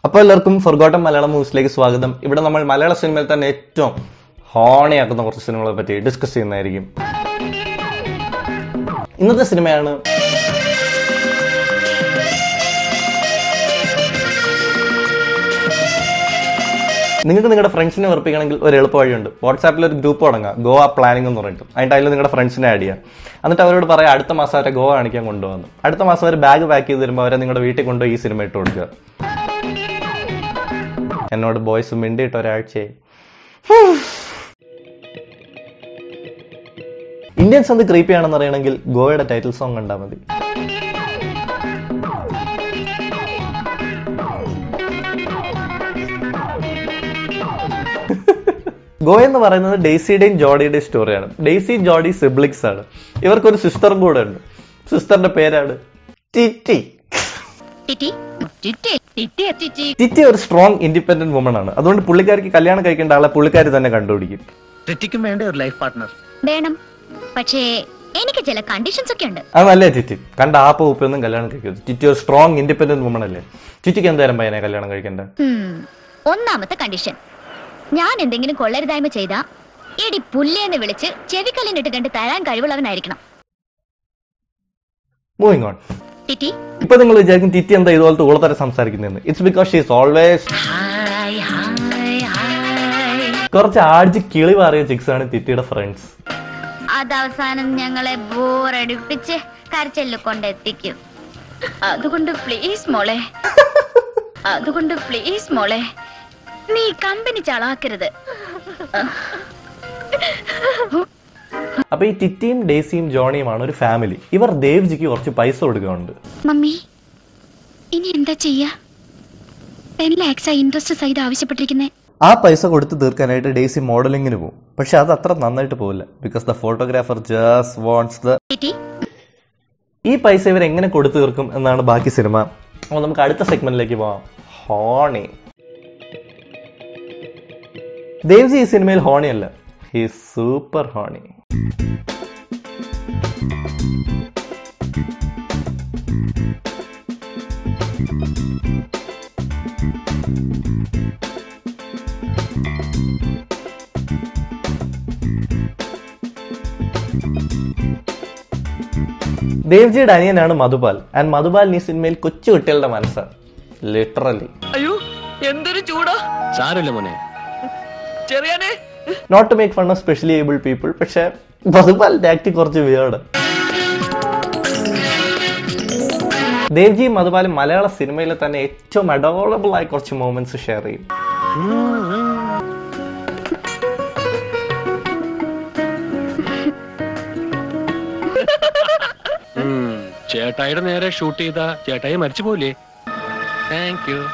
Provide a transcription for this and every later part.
അപ്പോൾ എല്ലാവർക്കും ഫൊർഗോട്ടൻ മലയാളം മൂവ്സിലേക്ക് സ്വാഗതം ഇവിടെ നമ്മൾ മലയാള സിനിമയിൽ തന്നെ ഏറ്റവും ഹോണിയാക്കുന്ന കുറച്ച് സിനിമകളെ പറ്റി ഡിസ്കസ് ചെയ്യുന്നതായിരിക്കും ഇന്നത്തെ സിനിമയാണ് നിങ്ങൾക്ക് നിങ്ങളുടെ ഫ്രണ്ട്സിനെ ഉറപ്പിക്കണമെങ്കിൽ ഒരു എളുപ്പ വഴിയുണ്ട് വാട്സാപ്പിൽ ഒരു ഗ്രൂപ്പ് തുടങ്ങാം ഗോവ പ്ലാനിംഗ് എന്ന് പറഞ്ഞിട്ട് അതിൻ്റെ അതിൽ നിങ്ങളുടെ ഫ്രണ്ട്സിനെ ആഡ് ചെയ്യുക എന്നിട്ട് അവരോട് പറയാം അടുത്ത മാസം അവരെ ഗോവ കാണിക്കാൻ കൊണ്ടുവന്നു അടുത്ത മാസം അവർ ബാഗ് പാക്ക് ചെയ്ത് തരുമ്പോൾ അവരെ നിങ്ങളുടെ വീട്ടിൽ കൊണ്ടുപോയി ഈ സിനിമ ഇട്ട് കൊടുക്കുക എന്നോട് ബോയ്സ് മിണ്ടിയിട്ട് ഒരാഴ്ചയായി ഇന്ത്യൻസ് എന്ത് ക്രീപ്പി ആണെന്ന് അറിയണമെങ്കിൽ ഗോവയുടെ ടൈറ്റിൽ സോങ് കണ്ടാൽ മതി ഗോ എന്ന് പറയുന്നത് ഡെയ്സിയുടെയും ജോഡിയുടെയും സ്റ്റോറിയാണ് ഡെയ്സി ജോഡി സിബ്ലിക്സ് ആണ് ഇവർക്കൊരു സിസ്റ്ററും കൂടെ ഉണ്ട് സിസ്റ്ററിന്റെ പേരാണ് ടിറ്റി ടിറ്റി ടിറ്റി ടിറ്റി ടിറ്റി ടിറ്റി ഒരു സ്ട്രോങ് ഇൻഡിപെൻഡന്റ് വുമൺ ആണ് അതുകൊണ്ട് പുള്ളിക്കാരിക്ക് കല്യാണം കഴിക്കേണ്ട ആളെ പുള്ളിക്കാരി തന്നെ കണ്ടുപിടിക്കും ടിറ്റിക്കും വേണ്ട ഒരു ലൈഫ് പാർട്ട്ണർ വേണം പക്ഷേ എനിക്ക് ചില കണ്ടീഷൻസ് ഒക്കെ ഉണ്ട് അത് നല്ലേ ടിറ്റി കണ്ട ആപ്പ ഉപ്പൊന്നും കല്യാണം കഴിക്കരുത് ടിറ്റി ഒരു സ്ട്രോങ് ഇൻഡിപെൻഡന്റ് വുമൺ അല്ലേ ടിറ്റിക്ക് എന്തായാലും പയ്യനെ കല്യാണം കഴിക്കണ്ടേ ഉം. ഒന്നാമത്തെ കണ്ടീഷൻ ഞാൻ എന്തെങ്കിലും കൊള്ളരുതായ്മ ചെയ്താ എടി പുല്ലേന്ന് വിളിച്ച് ചെവിക്കല്ലിനിട്ട് രണ്ട് തരാൻ കഴിവുള്ളവനായിരിക്കണം മൂവിങ് ഓൺ ടിറ്റി ഇപ്പൊ നിങ്ങൾ വിചാരിക്കും ടിറ്റി എന്താ ഇതുപോലത്തെ ഊളത്തര സംസാരിക്കുന്നതെന്ന് it's because she's always high high high കുറച്ച് ആടിച്ച് കിളി മാറിയ ചിക്സ് ആണ് ടിറ്റിയുടെ ഫ്രണ്ട്സ് അതവസാനം ഞങ്ങളെ ബോറടിപ്പിച്ച് കരച്ചെല്ലു കൊണ്ടെത്തിക്കും അതുകൊണ്ട് പ്ലീസ് മോളെ അതുകൊണ്ട് പ്ലീസ് മോളെ നീ കമ്പനി ചളാക്കരുത് അപ്പൊ ഈ ടിറ്റിയും ഡേസിയും ജോണിയുമാണ് ഒരു ഫാമിലി ഇവർ ദേവ്ജിക്ക് കുറച്ച് പൈസ കൊടുക്കുന്നുണ്ട് മമ്മി ഇനി എന്താ ചെയ്യാ ടെൻ ലാക്സ് ഇൻട്രസ്റ്റ് സഹിതം ആവശ്യപ്പെട്ടിരിക്കുന്നേ ആ പൈസ കൊടുത്ത് തീർക്കാനായിട്ട് ഡേസി മോഡലിങ്ങിന് പോകും പക്ഷെ അത് അത്ര നന്നായിട്ട് പോകില്ല because the photographer just wants the titty ഈ പൈസ ഇവർ എങ്ങനെ കൊടുത്തു തീർക്കും എന്നാണ് ബാക്കി സിനിമ അപ്പോൾ നമുക്ക് അടുത്ത സെഗ്മെന്റിലേക്ക് പോവാം ഹോണി ദേവ്ജി ഈ സിനിമയിൽ ഹോണി അല്ല ഹി സൂപ്പർ ഹോണി ദേവ്ജിയുടെ അനിയനാണ് മധുപാൽ ആൻഡ് മധുപാലിന് ഈ സിനിമയിൽ കൊച്ചു കുട്ടികളുടെ മനസ്സാണ് ലിറ്ററലി അയ്യോ എന്തൊരു ചൂടാ സാരമില്ല മോനെ ചെറിയാനെ not to make fun of specially able people പക്ഷെ മധുപാലിന്റെ ആക്ടിങ് കുറച്ച് വിയേർഡ് ദേവ്ജിയും മധുപാലും മലയാള സിനിമയിലെ തന്നെ ഏറ്റവും അഡോറബിൾ ആയ കുറച്ച് മൂമെന്റ്സ് ഷെയർ ചെയ്യും ചേട്ടായിയുടെ നേരെ ഷൂട്ട് ചെയ്ത ചേട്ടായി മരിച്ചു പോലെ thank you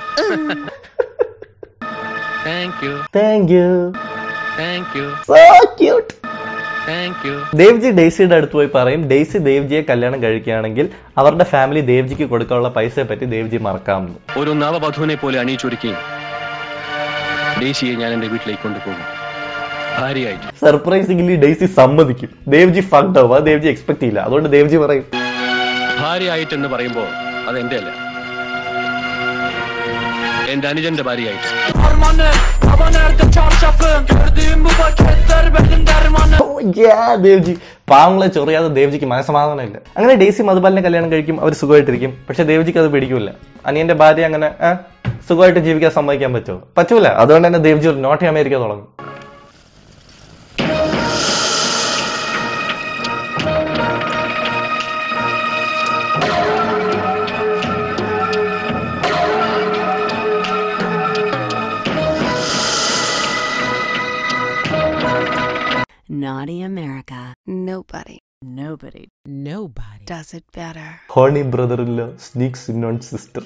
thank you thank you thank you so cute thank you Devji ഡെയ്സിയുടെ അടുത്ത് പോയി പറയും ഡെയ്സി ദേവ്ജിയെ കല്യാണം കഴിക്കുകയാണെങ്കിൽ അവരുടെ ഫാമിലി ദേവ്ജിക്ക് കൊടുക്കാനുള്ള പൈസയെ പറ്റി ദേവ്ജി മറക്കാമെന്ന് ഒരു നവവധുവിനെ പോലെ അണിയിച്ചൊരുക്കി ദേശിയെ ഞാൻ എന്റെ വീട്ടിലേക്ക് കൊണ്ടുപോകും ഭാര്യയായിട്ട് സർപ്രൈസിംഗ്ലി ഡെയ്സി സമ്മതിക്കും ദേവ്ജി ഫക്ഡ് ആവും അത് ദേവ്ജി എക്സ്പെക്ട് ചെയ്യില്ല അതുകൊണ്ട് ദേവ്ജി പറയും ഭാര്യയായിട്ട് എന്ന് പറയുമ്പോ അത് എന്റെ അല്ല എന്റെ അനുജന്റെ ഭാര്യയായിട്ട് Harmanım Baba nerede çarşafım Gördüğüm bu paketler benim dermanım Oh, yeah, Devji പാവങ്ങളെ ചൊറിയാതെ ദേവ്ജിക്ക് മനസ്സമാധാനമില്ല അങ്ങനെ ഡേസി മധുപാലിനെ കല്യാണം കഴിക്കും അവർ സുഖമായിട്ടിരിക്കും പക്ഷെ ദേവ്ജിക്ക് അത് പിടിക്കൂല അനിയന്റെ ഭാര്യ അങ്ങനെ ആ, സുഖമായിട്ട് ജീവിക്കാൻ സമ്മതിക്കാൻ പറ്റുമോ പറ്റൂല അതുകൊണ്ട് തന്നെ ദേവ്ജി ഒരു നോട്ടി അമേരിക്ക തുടങ്ങും Naughty America. Nobody, Nobody nobody does it better. Horny brother ഇല്ല sneaks in on sister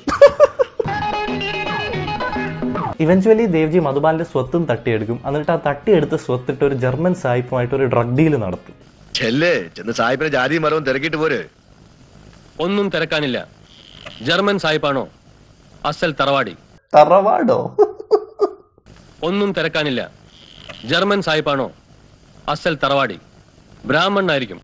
eventually Devji മധുപാലിന്റെ സ്വത്തും തട്ടിയെടുക്കും എന്നിട്ട് ആ തട്ടിയെടുത്ത സ്വത്തിട്ട് ഒരു ജർമ്മൻ സായിപ്പുമായിട്ട് ഒരു ഡ്രഗ് ഡീൽ നടത്തും ചെല്ലേ ചെന്ന് സാഹിബിനെ ജാതിയും മരവും തിരക്കിട്ട് പോര് ഒന്നും തിരക്കാനില്ല ജർമ്മൻ സായിപ്പാണോ അസൽ തറവാടി തറവാടോ ഒന്നും തിരക്കാനില്ല ജർമ്മൻ സായിപ്പാണോ അസൽ തറവാടി ബ്രാഹ്മണനായിരിക്കും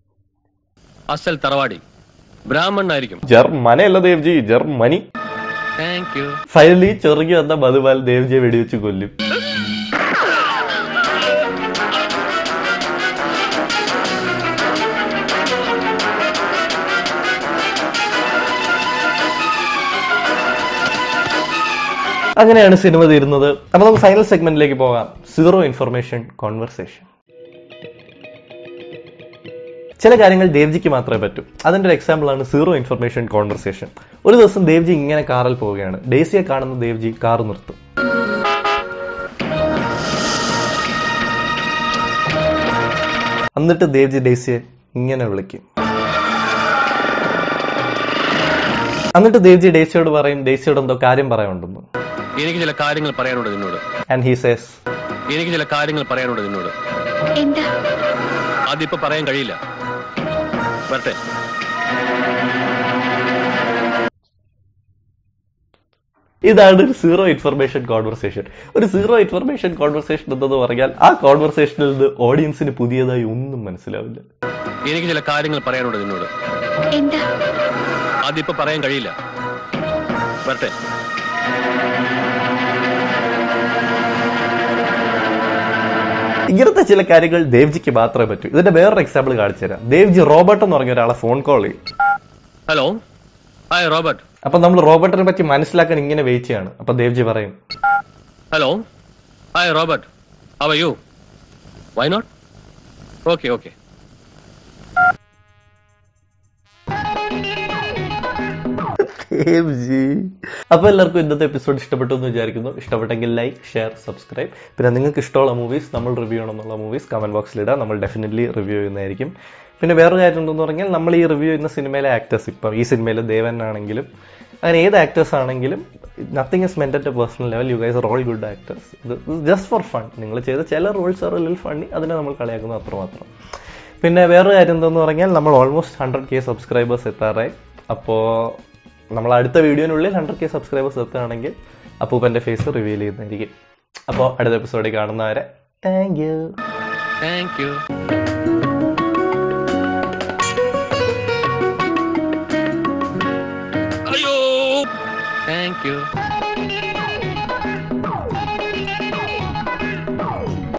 അസൽ തറവാടി ബ്രാഹ്മണനായിരിക്കും ജർമ്മനയല്ല Devji Germany thank you finally ചൊറുകി വന്ന മധുപാൽ ദേവ്ജിയെ വെടിവെച്ച് കൊല്ലും അങ്ങനെയാണ് സിനിമ തീരുന്നത് അപ്പൊ നമുക്ക് ഫൈനൽ സെഗ്മെന്റിലേക്ക് പോകാം സീറോ ഇൻഫർമേഷൻ കോൺവെർസേഷൻ ചില കാര്യങ്ങൾ ദേവ്ജിക്ക് മാത്രമേ പറ്റൂ അതിന്റെ ഒരു എക്സാമ്പിൾ ആണ് സീറോ ഇൻഫർമേഷൻ കോൺവെർസേഷൻ ഒരു ദിവസം ദേവ്ജി ഇങ്ങനെ കാറിൽ പോവുകയാണ് ഡേസിയെ കാണുന്ന ദേവ്ജി കാർ നിർത്തും എന്നിട്ട് ദേവ്ജി ഡേസിയെ ഇങ്ങനെ വിളിക്കും എന്നിട്ട് ദേവ്ജി ഡേസിയോട് പറയും ഡേസിയോട് എന്തോ കാര്യം പറയാനുണ്ടെന്ന് എനിക്ക് ചില കാര്യങ്ങൾ പറയാനുണ്ട് നിന്നോട് ആൻഡ് ഹി സേസ് എനിക്ക് ചില കാര്യങ്ങൾ പറയാനുണ്ട് നിന്നോട് എന്താ അതിപ്പോ പറയാൻ കഴിയില്ല വരട്ടെ ഇതാണ് ഒരു സീറോ ഇൻഫർമേഷൻ കോൺവെർസേഷൻ ഒരു സീറോ ഇൻഫർമേഷൻ കോൺവെർസേഷൻ എന്തെന്ന് പറഞ്ഞാൽ ആ കോൺവെർസേഷനിൽ നിന്ന് ഓഡിയൻസിന് പുതിയതായി ഒന്നും മനസ്സിലാവില്ല എനിക്ക് ചില കാര്യങ്ങൾ പറയാനുണ്ട് നിന്നോട് എന്താ അതിപ്പോ പറയാൻ കഴിയില്ല വരട്ടെ ഇങ്ങനത്തെ ചില കാര്യങ്ങൾ ദേവ്ജിക്ക് മാത്രമേ പറ്റൂ ഇതിന്റെ വേറൊരു എക്സാമ്പിൾ കാണിച്ചു തരാം ദേവ്ജി റോബർട്ട് എന്ന് പറഞ്ഞ ഒരാളെ ഫോൺ കോൾ ചെയ്യും ഹലോ ഹായ് റോബർട്ട് അപ്പൊ നമ്മൾ റോബർട്ടിനെ പറ്റി മനസ്സിലാക്കാൻ ഇങ്ങനെ വെയിറ്റ് ചെയ്യാണ് അപ്പൊ ദേവ്ജി പറയും hello hi Robert how are you why not okay okay Devji അപ്പൊ എല്ലാവർക്കും ഇന്നത്തെ എപ്പിസോഡ് ഇഷ്ടപ്പെട്ടു എന്ന് വിചാരിക്കുന്നു ഇഷ്ടപ്പെട്ടെങ്കിൽ ലൈക്ക് ഷെയർ സബ്സ്ക്രൈബ് പിന്നെ നിങ്ങൾക്ക് ഇഷ്ടമുള്ള മൂവീസ് നമ്മൾ റിവ്യൂ ചെയ്യണമെന്നുള്ള മൂവീസ് കമന്റ് ബോക്സിൽ ഇടാം നമ്മൾ ഡെഫിനറ്റ്ലി റിവ്യൂ ചെയ്യുന്നതായിരിക്കും പിന്നെ വേറൊരു കാര്യം എന്തെന്ന് പറഞ്ഞാൽ നമ്മൾ ഈ റിവ്യൂ ചെയ്യുന്ന സിനിമയിലെ ആക്ടേഴ്സ് ഇപ്പം ഈ സിനിമയിലെ ദേവൻ ആണെങ്കിലും അങ്ങനെ ഏത് ആക്ടേഴ്സ് ആണെങ്കിലും nothing is meant at a personal level you guys are all good actors ഇത് ജസ്റ്റ് ഫോർ ഫൺ നിങ്ങൾ ചെയ്ത ചില റോൾസ് ആർ ലിൽ ഫണ്ണി അതിനെ നമ്മൾ കളിയാക്കുന്നത് അത്രമാത്രം പിന്നെ വേറൊരു കാര്യം എന്തെന്ന് പറഞ്ഞാൽ നമ്മൾ ഓൾമോസ്റ്റ് ഹൺഡ്രഡ് കെ സബ്സ്ക്രൈബേഴ്സ് എത്താറായി അപ്പോൾ നമ്മൾ അടുത്ത വീഡിയോനുള്ളിൽ ഹൺഡ്രഡ് കെ സബ്സ്ക്രൈബേഴ്സ് എത്തുകയാണെങ്കിൽ അപ്പൂപ്പൻ്റെ ഫേസ് റിവീൽ ചെയ്യുന്നതായിരിക്കും അപ്പോൾ അടുത്ത എപ്പിസോഡിൽ കാണുന്നവരെ താങ്ക് യു താങ്ക് യു